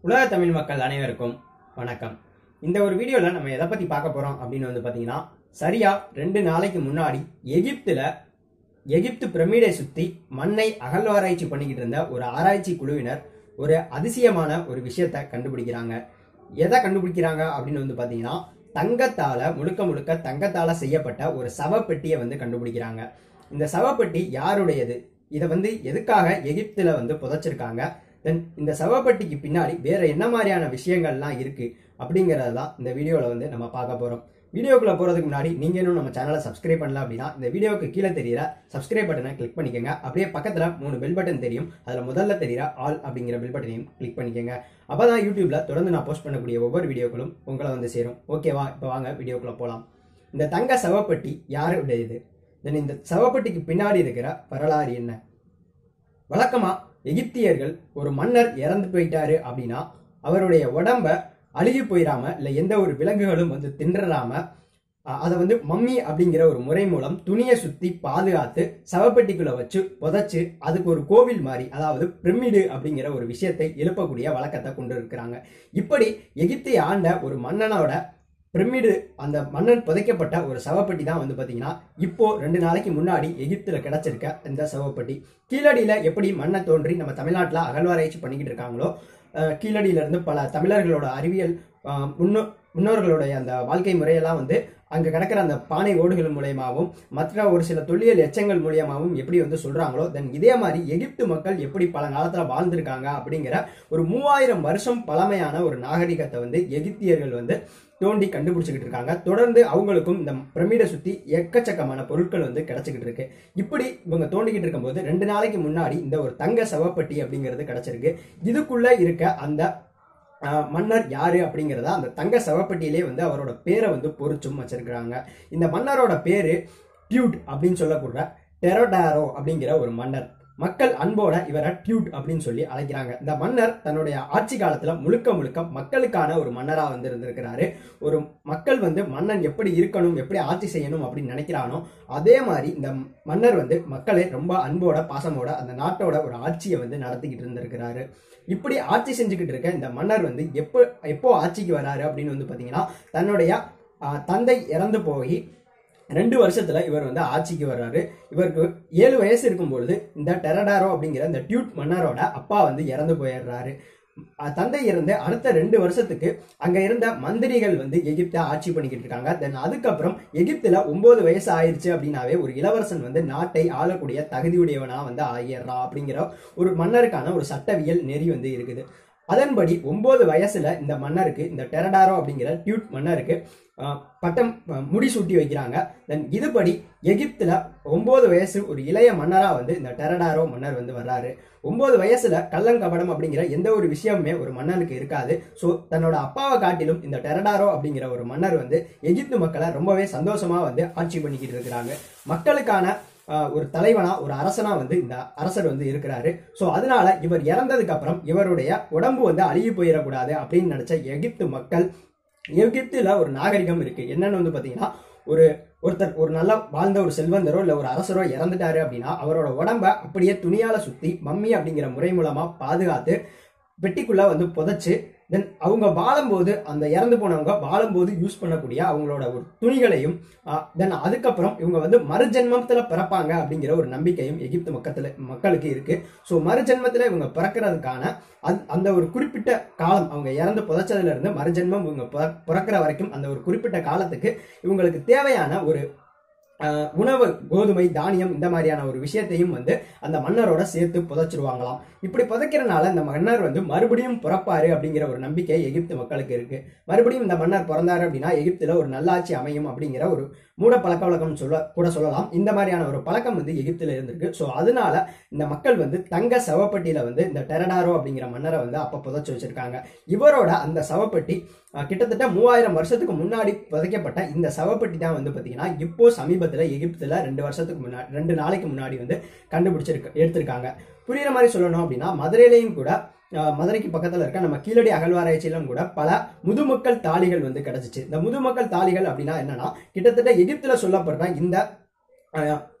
உலக தமிழ் மக்கள் அனைவருக்கும் வணக்கம் இந்த ஒரு வீடியோவில் நம்ம எதை பற்றி பார்க்க போகிறோம் அப்படின்னு வந்து பார்த்தீங்கன்னா சரியா ரெண்டு நாளைக்கு முன்னாடி எகிப்தில் எகிப்து பிரமிடை சுற்றி மண்ணை அகழ்வாராய்ச்சி பண்ணிக்கிட்டு இருந்த ஒரு ஆராய்ச்சி குழுவினர் ஒரு அதிசயமான ஒரு விஷயத்தை கண்டுபிடிக்கிறாங்க எதை கண்டுபிடிக்கிறாங்க அப்படின்னு வந்து பார்த்தீங்கன்னா தங்கத்தால முழுக்க முழுக்க தங்கத்தால செய்யப்பட்ட ஒரு சவப்பெட்டியை வந்து கண்டுபிடிக்கிறாங்க இந்த சவப்பெட்டி யாருடையது இதை வந்து எதுக்காக எகிப்துல வந்து புதைச்சிருக்காங்க தென் இந்த சவப்பெட்டிக்கு பின்னாடி வேற என்ன மாதிரியான விஷயங்கள்லாம் இருக்கு அப்படிங்கறதெல்லாம் இந்த வீடியோல வந்து நம்ம பார்க்க போறோம் வீடியோக்குள்ள போறதுக்கு முன்னாடி நீங்க இன்னும் நம்ம சேனலை சப்ஸ்கிரைப் பண்ணல அப்படின்னா இந்த வீடியோக்கு கீழே தெரியற சப்ஸ்கிரைப் பட்டனை கிளிக் பண்ணிக்கோங்க அப்படியே பக்கத்துல மூணு பெல் பட்டன் தெரியும் அதுல முதல்ல தெரியற ஆல் அப்படிங்கிற பெல் பட்டனையும் கிளிக் பண்ணிக்கோங்க அப்பதான் யூடியூப்ல தொடர்ந்து நான் போஸ்ட் பண்ணக்கூடிய ஒவ்வொரு வீடியோக்களும் உங்களை வந்து சேரும் ஓகேவா இப்போ வாங்க வீடியோக்குள்ள போலாம் இந்த தங்க சவப்பெட்டி யாருடையது தென் இந்த சவப்பெட்டிக்கு பின்னாடி இருக்கிற வரலாறு என்ன வழக்கமா எகிப்தியர்கள் ஒரு மன்னர் இறந்து போயிட்டாரு அப்படின்னா அவருடைய உடம்ப அழுகி போயிடாம இல்ல எந்த ஒரு விலங்குகளும் வந்து தின்றறாம அ- அதை வந்து மம்மி அப்படிங்கிற ஒரு முறை மூலம் துணியை சுத்தி பாதுகாத்து சவப்பெட்டிக்குள்ள வச்சு புதைச்சு அதுக்கு ஒரு கோவில் மாதிரி அதாவது பிரமிடு அப்படிங்கிற ஒரு விஷயத்தை எழுப்பக்கூடிய வழக்கத்தை கொண்டு இருக்கிறாங்க இப்படி எகிப்தை ஆண்ட ஒரு மன்னனோட பிரமிடு அந்த மன்னன் புதைக்கப்பட்ட ஒரு சவப்பெட்டி தான் வந்து பாத்தீங்கன்னா இப்போ ரெண்டு நாளைக்கு முன்னாடி எகிப்துல கிடைச்சிருக்க இந்த சவப்பெட்டி கீழடியில எப்படி மண்ணை தோன்றி நம்ம தமிழ்நாட்டுல அகழ்வாராய்ச்சி பண்ணிக்கிட்டு இருக்காங்களோ அஹ், கீழடியில இருந்து பல தமிழர்களோட அறிவியல் அஹ், முன்னோ முன்னோர்களுடைய அந்த வாழ்க்கை முறையெல்லாம் வந்து அங்க கிடக்கிற அந்த பானை ஓடுகள் மூலியமாகவும் மற்ற ஒரு சில தொல்லியல் எச்சங்கள் மூலியமாகவும் எப்படி வந்து சொல்றாங்களோ தென் இதே மாதிரி எகிப்து மக்கள் எப்படி பழங்காலத்துல வாழ்ந்திருக்காங்க அப்படிங்கிற ஒரு மூவாயிரம் வருஷம் பழமையான ஒரு நாகரிகத்தை வந்து எகிப்தியர்கள் வந்து தோண்டி கண்டுபிடிச்சிக்கிட்டு இருக்காங்க தொடர்ந்து அவங்களுக்கும் இந்த பிரமிடை சுத்தி எக்கச்சக்கமான பொருட்கள் வந்து கிடைச்சிக்கிட்டு இருக்கு இப்படி இவங்க தோண்டிக்கிட்டு இருக்கும்போது ரெண்டு நாளைக்கு முன்னாடி இந்த ஒரு தங்க சவப்பெட்டி அப்படிங்கிறது கிடைச்சிருக்கு இதுக்குள்ள இருக்க அந்த ஆஹ், மன்னர் யாரு அப்படிங்கிறத அந்த தங்க சவப்பெட்டியிலே வந்து அவரோட பேரை வந்து பொறிச்சும் வச்சிருக்கிறாங்க இந்த மன்னரோட பேரு டியூட் அப்படின்னு சொல்லக்கூடிய டெரோடாரோ அப்படிங்கிற ஒரு மன்னர் மக்கள் அன்போட இவரை டியூட் அப்படின்னு சொல்லி அழைக்கிறாங்க இந்த மன்னர் தன்னுடைய ஆட்சி காலத்துல முழுக்க முழுக்க மக்களுக்கான ஒரு மன்னரா வந்து இருந்திருக்கிறாரு ஒரு மக்கள் வந்து மன்னன் எப்படி இருக்கணும் எப்படி ஆட்சி செய்யணும் அப்படின்னு நினைக்கிறானோ அதே மாதிரி இந்த மன்னர் வந்து மக்களை ரொம்ப அன்போட பாசமோட அந்த நாட்டோட ஒரு ஆட்சியை வந்து நடத்திக்கிட்டு இருந்திருக்கிறாரு இப்படி ஆட்சி செஞ்சுக்கிட்டு இருக்க இந்த மன்னர் வந்து எப்போ எப்போ ஆட்சிக்கு வராரு அப்படின்னு வந்து பாத்தீங்கன்னா தன்னுடைய ஆஹ், தந்தை இறந்து போய் ரெண்டு வருஷத்துல இவர் வந்து ஆட்சிக்கு வர்றாரு இவருக்கு ஏழு வயசு இருக்கும் பொழுது இந்த டெரடாரோ அப்படிங்கிற இந்த டியூட் மன்னரோட அப்பா வந்து இறந்து போயிடுறாரு அஹ் தந்தை இறந்து அடுத்த ரெண்டு வருஷத்துக்கு அங்க இருந்த மந்திரிகள் வந்து எகிப்தை ஆட்சி பண்ணிக்கிட்டு இருக்காங்க தென் அதுக்கப்புறம் எகிப்துல ஒன்பது வயசு ஆயிருச்சு அப்படின்னாவே ஒரு இளவரசன் வந்து நாட்டை ஆளக்கூடிய தகுதியுடையவனா வந்து ஆகிடுறான் அப்படிங்கிற ஒரு மன்னருக்கான ஒரு சட்டவியல் நெறி வந்து இருக்குது அதன்படி ஒன்பது வயசுல இந்த மன்னருக்கு இந்த டெரடாரோ அப்படிங்கிற டியூட் மன்னருக்கு அஹ், பட்டம் அஹ், முடிசூட்டி வைக்கிறாங்க தென் இதுபடி எகிப்துல ஒன்பது வயசு ஒரு இளைய மன்னரா வந்து இந்த டெரடாரோ மன்னர் வந்து வர்றாரு ஒன்பது வயசுல கள்ளங்கபடம் அப்படிங்கிற எந்த ஒரு விஷயமுமே ஒரு மன்னனுக்கு இருக்காது ஸோ தன்னோட அப்பாவை காட்டிலும் இந்த டெரடாரோ அப்படிங்கிற ஒரு மன்னர் வந்து எகிப்து மக்களை ரொம்பவே சந்தோஷமா வந்து ஆட்சி பண்ணிக்கிட்டு இருக்கிறாங்க மக்களுக்கான ஆஹ், ஒரு தலைவனா ஒரு அரசனா வந்து இந்த அரசர் வந்து இருக்கிறாரு ஸோ அதனால இவர் இறந்ததுக்கு அப்புறம் இவருடைய உடம்பு வந்து அழுகி போயிடக்கூடாது அப்படின்னு நினைச்ச எகிப்து மக்கள் எகிப்துல ஒரு நாகரிகம் இருக்கு என்னன்னு வந்து பாத்தீங்கன்னா ஒரு ஒருத்தர் ஒரு நல்லா வாழ்ந்த ஒரு செல்வந்தரோ இல்ல ஒரு அரசரோ இறந்துட்டாரு அப்படின்னா அவரோட உடம்ப அப்படியே துணியால சுத்தி மம்மி அப்படிங்கிற முறை மூலமா பாதுகாத்து பெட்டிக்குள்ள வந்து புதைச்சு தென் அவங்க வாழும்போது அந்த இறந்து போனவங்க வாழும்போது யூஸ் பண்ணக்கூடிய அவங்களோட ஒரு துணிகளையும் தென் அதுக்கப்புறம் இவங்க வந்து மறுஜென்மத்துல பிறப்பாங்க அப்படிங்கிற ஒரு நம்பிக்கையும் எகிப்து மக்கத்துல மக்களுக்கு இருக்கு ஸோ மறுஜென்மத்துல இவங்க பிறக்கிறதுக்கான அந்த- அந்த ஒரு குறிப்பிட்ட காலம் அவங்க இறந்து புதைச்சதுல இருந்து மறுஜென்மம் இவங்க பிற- பிறக்கிற வரைக்கும் அந்த ஒரு குறிப்பிட்ட காலத்துக்கு இவங்களுக்கு தேவையான ஒரு ஆஹ், உணவு கோதுமை தானியம் இந்த மாதிரியான ஒரு விஷயத்தையும் வந்து அந்த மன்னரோட சேர்த்து புதைச்சிருவாங்களாம் இப்படி புதைக்கிறனால இந்த மன்னர் வந்து மறுபடியும் பிறப்பாரு அப்படிங்கிற ஒரு நம்பிக்கை எகிப்து மக்களுக்கு இருக்கு மறுபடியும் இந்த மன்னர் பிறந்தாரு அப்படின்னா எகிப்துல ஒரு நல்லாட்சி அமையும் அப்படிங்கிற ஒரு மூட பழக்க வழக்கம் சொல்ல கூட சொல்லலாம் இந்த மாதிரியான ஒரு பழக்கம் வந்து எகிப்துல இருந்திருக்கு ஸோ அதனால இந்த மக்கள் வந்து தங்க சவப்பெட்டியில வந்து இந்த டெரடாரோ அப்படிங்கிற மன்னரை வந்து அப்ப புதைச்சு வச்சிருக்காங்க இவரோட அந்த சவப்பெட்டி அஹ், கிட்டத்தட்ட மூவாயிரம் வருஷத்துக்கு முன்னாடி புதைக்கப்பட்ட இந்த சவப்பெட்டி தான் வந்து பாத்தீங்கன்னா இப்போ சமீபத்துல எகிப்துல ரெண்டு வருஷத்துக்கு முன்னாடி ரெண்டு நாளைக்கு முன்னாடி வந்து கண்டுபிடிச்சிருக்க எடுத்திருக்காங்க புரியுற மாதிரி சொல்லணும் அப்படின்னா மதுரையிலையும் கூட அஹ், மதுரைக்கு பக்கத்துல இருக்க நம்ம கீழடி அகழ்வாராய்ச்சியிலும் கூட பல முதுமக்கள் தாளிகள் வந்து கிடைச்சிச்சு இந்த முதுமக்கள் தாளிகள் அப்படின்னா என்னன்னா கிட்டத்தட்ட எகிப்துல சொல்லப்படுற இந்த அஹ்,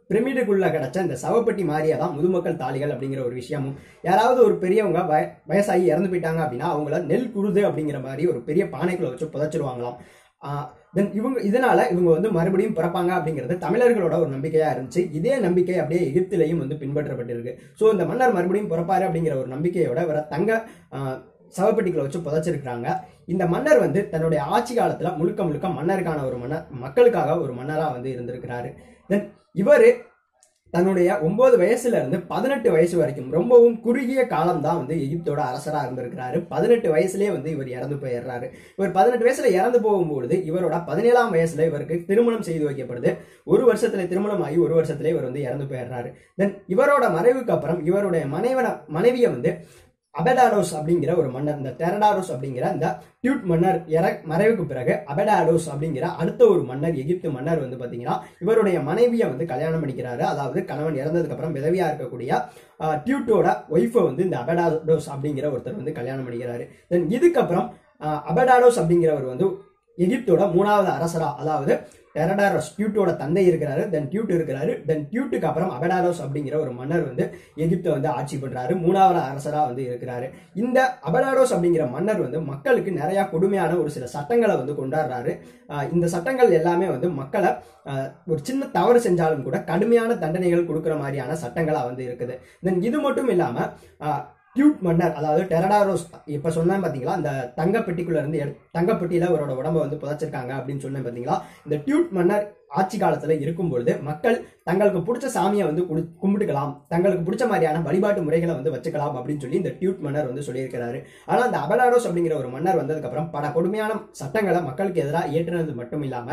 பிரமிடுக்குள்ள கிடைச்ச இந்த சவப்பெட்டி மாதிரியே தான் முதுமக்கள் தாலிகள் அப்படிங்கிற ஒரு விஷயமும் யாராவது ஒரு பெரியவங்க வய வயசாகி இறந்து போயிட்டாங்க அப்படின்னா அவங்கள நெல் குருது அப்படிங்கிற மாதிரி ஒரு பெரிய பானைக்குள்ள வச்சு புதைச்சிருவாங்களாம் தென் இவங்க இதனால இவங்க வந்து மறுபடியும் பிறப்பாங்க அப்படிங்கிறது தமிழர்களோட ஒரு நம்பிக்கையா இருந்துச்சு இதே நம்பிக்கை அப்படியே எகிப்திலையும் வந்து பின்பற்றப்பட்டிருக்கு ஸோ இந்த மன்னர் மறுபடியும் பிறப்பாரு அப்படிங்கிற ஒரு நம்பிக்கையோட இவரை தங்க ஆஹ், சவப்பெட்டிகளை வச்சு புதைச்சிருக்கிறாங்க இந்த மன்னர் வந்து தன்னுடைய ஆட்சி காலத்துல முழுக்க முழுக்க மன்னருக்கான ஒரு மன்னர் மக்களுக்காக ஒரு மன்னரா வந்து இருந்திருக்கிறாரு தென் இவர் தன்னுடைய ஒன்பது வயசுல இருந்து பதினெட்டு வயசு வரைக்கும் ரொம்பவும் குறுகிய காலம் தான் வந்து எகிப்தோட அரசரா இருந்திருக்கிறாரு பதினெட்டு வயசுலயே வந்து இவர் இறந்து போயிடுறாரு இவர் பதினெட்டு வயசுல இறந்து போகும்பொழுது இவரோட பதினேழாம் வயசுல இவருக்கு திருமணம் செய்து வைக்கப்படுது ஒரு வருஷத்துல திருமணம் ஆகி ஒரு வருஷத்துல இவர் வந்து இறந்து போயிடுறாரு தென் இவரோட மறைவுக்கு அப்புறம் இவருடைய மனைவன மனைவியை வந்து அபெடாடோஸ் அப்படிங்கிற ஒரு மன்னர் இந்த டெரடாரோஸ் அப்படிங்கிற இந்த டியூட் மன்னர் இற மறைவுக்கு பிறகு அபெடாடோஸ் அப்படிங்கிற அடுத்த ஒரு மன்னர் எகிப்து மன்னர் வந்து பாத்தீங்கன்னா இவருடைய மனைவியை வந்து கல்யாணம் பண்ணிக்கிறாரு அதாவது கணவன் இறந்ததுக்கு அப்புறம் விதவியா இருக்கக்கூடிய ஆஹ், டியூட்டோட ஒய்ஃபை வந்து இந்த அபெடாடோஸ் அப்படிங்கிற ஒருத்தர் வந்து கல்யாணம் பண்ணிக்கிறாரு தென் இதுக்கப்புறம் ஆஹ், அபெடாடோஸ் அப்படிங்கிறவர் வந்து எகிப்தோட மூணாவது அரசரா அதாவது டெரடாரோஸ் டியூட்டோட தந்தை இருக்கிறாரு தென் டியூட் இருக்கிறாரு தென் டியூட்டுக்கு அப்புறம் அபடாரோஸ் அப்படிங்கிற ஒரு மன்னர் வந்து எகிப்தை வந்து ஆட்சி பண்றாரு மூணாவது அரசரா வந்து இருக்கிறாரு இந்த அபடாரோஸ் அப்படிங்கிற மன்னர் வந்து மக்களுக்கு நிறைய கொடுமையான ஒரு சில சட்டங்களை வந்து கொண்டாடுறாரு ஆஹ் இந்த சட்டங்கள் எல்லாமே வந்து மக்களை ஆஹ் ஒரு சின்ன தவறு செஞ்சாலும் கூட கடுமையான தண்டனைகள் கொடுக்குற மாதிரியான சட்டங்களா வந்து இருக்குது தென் இது மட்டும் இல்லாம ஆஹ் டியூட் மன்னர் அதாவது டெரடாரோஸ் இப்ப சொன்னேன் பாத்தீங்களா இந்த தங்கப்பெட்டிக்குள்ள இருந்து எடு- தங்கப்பெட்டியில அவரோட உடம்ப வந்து புதைச்சிருக்காங்க அப்படின்னு சொன்னேன் பாத்தீங்களா இந்த டியூட் மன்னர் ஆட்சி காலத்துல இருக்கும் பொழுது மக்கள் தங்களுக்கு பிடிச்ச சாமியை வந்து குடு- கும்பிட்டுக்கலாம் தங்களுக்கு பிடிச்ச மாதிரியான வழிபாட்டு முறைகளை வந்து வச்சுக்கலாம் அப்படின்னு சொல்லி இந்த டியூட் மன்னர் வந்து சொல்லியிருக்கிறாரு ஆனா இந்த அபலாடோஸ் அப்படிங்கிற ஒரு மன்னர் வந்ததுக்கு அப்புறம் பல கொடுமையான சட்டங்களை மக்களுக்கு எதிராக ஏற்றுனது மட்டும் இல்லாம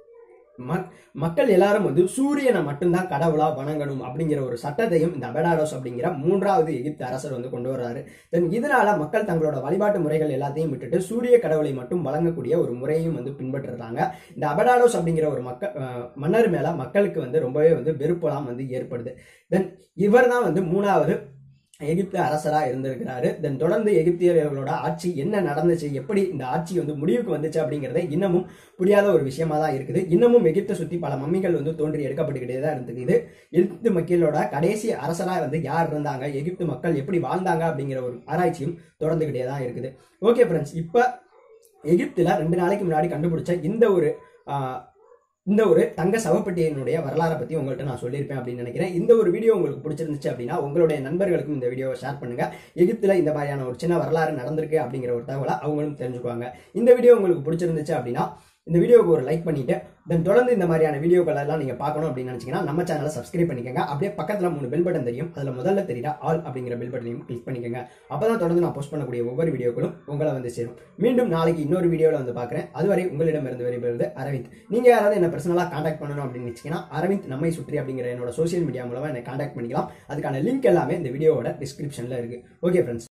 ம- மக்கள் எல்லாரும் வந்து சூரியனை மட்டும்தான் கடவுளா வணங்கணும் அப்படிங்கிற ஒரு சட்டத்தையும் இந்த அபடாடோஸ் அப்படிங்கிற மூன்றாவது எகிப்து அரசர் வந்து கொண்டு வர்றாரு தென் இதனால மக்கள் தங்களோட வழிபாட்டு முறைகள் எல்லாத்தையும் விட்டுட்டு சூரிய கடவுளை மட்டும் வழங்கக்கூடிய ஒரு முறையும் வந்து பின்பற்றுறாங்க இந்த அபடாடோஸ் அப்படிங்கிற ஒரு மக்கள் மன்னர் மேல மக்களுக்கு வந்து ரொம்பவே வந்து வெறுப்பெல்லாம் வந்து ஏற்படுது தென் இவர் தான் வந்து மூணாவது எகிப்து அரசரா இருந்திருக்கிறாரு தென் தொடர்ந்து எகிப்தியர்களோட ஆட்சி என்ன நடந்துச்சு எப்படி இந்த ஆட்சி வந்து முடிவுக்கு வந்துச்சு அப்படிங்கறத இன்னமும் புரியாத ஒரு விஷயமா தான் இருக்குது இன்னமும் எகிப்தை சுத்தி பல மம்மிகள் வந்து தோன்றி எடுக்கப்பட்டுக்கிட்டே தான் இருந்துக்குது எகிப்து மக்களோட கடைசி அரசரா வந்து யார் இருந்தாங்க எகிப்து மக்கள் எப்படி வாழ்ந்தாங்க அப்படிங்கிற ஒரு ஆராய்ச்சியும் தொடர்ந்துகிட்டே தான் இருக்குது ஓகே ஃப்ரெண்ட்ஸ் இப்போ எகிப்துல ரெண்டு நாளைக்கு முன்னாடி கண்டுபிடிச்ச இந்த ஒரு ஆஹ், இந்த ஒரு தங்க சவப்பெட்டியினுடைய வரலாறை பத்தி உங்கள்கிட்ட நான் சொல்லியிருப்பேன் அப்படின்னு நினைக்கிறேன் இந்த ஒரு வீடியோ உங்களுக்கு பிடிச்சிருந்துச்சு அப்படின்னா உங்களுடைய நண்பர்களுக்கும் இந்த வீடியோவை ஷேர் பண்ணுங்க எகிப்துல இந்த மாதிரியான ஒரு சின்ன வரலாறு நடந்திருக்கு அப்படிங்கிற ஒரு தகவலை அவங்களும் தெரிஞ்சுக்குவாங்க இந்த வீடியோ உங்களுக்கு பிடிச்சிருந்துச்சு அப்படின்னா இந்த வீடியோவுக்கு ஒரு லைக் பண்ணிட்டு தென் தொடர்ந்து இந்த மாதிரியான வீடியோக்கள் எல்லாம் நீங்க பார்க்கணும் அப்படின்னு நினைச்சீங்கன்னா நம்ம சேனலை சப்ஸ்கிரைப் பண்ணிக்கோங்க அப்படியே பக்கத்துல மூணு பெல் பட்டன் தெரியும் அதுல முதல்ல தெரியுதா ஆல் அப்படிங்கிற பெல் பட்டனையும் கிளிக் பண்ணிக்கோங்க அப்பதான் தொடர்ந்து நான் போஸ்ட் பண்ணக்கூடிய ஒவ்வொரு வீடியோக்களும் உங்களை வந்து சேரும் மீண்டும் நாளைக்கு இன்னொரு வீடியோவில் வந்து பார்க்குறேன் அதுவரை உங்களிடமிருந்து விடைபெறுவது அரவிந்த் நீங்க யாராவது என்ன பர்சனலாக காண்டாக்ட் பண்ணணும் அப்படின்னு நினைச்சீங்கன்னா அரவிந்த் நம்மை சுற்றி அப்படிங்கிற என்னோட சோஷியல் மீடியா மூலமா என்னை காண்டாக்ட் பண்ணிக்கலாம் அதுக்கான லிங்க் எல்லாமே இந்த வீடியோவோட டிஸ்கிரிப்ஷன்ல இருக்கு ஓகே ஃப்ரெண்ட்ஸ்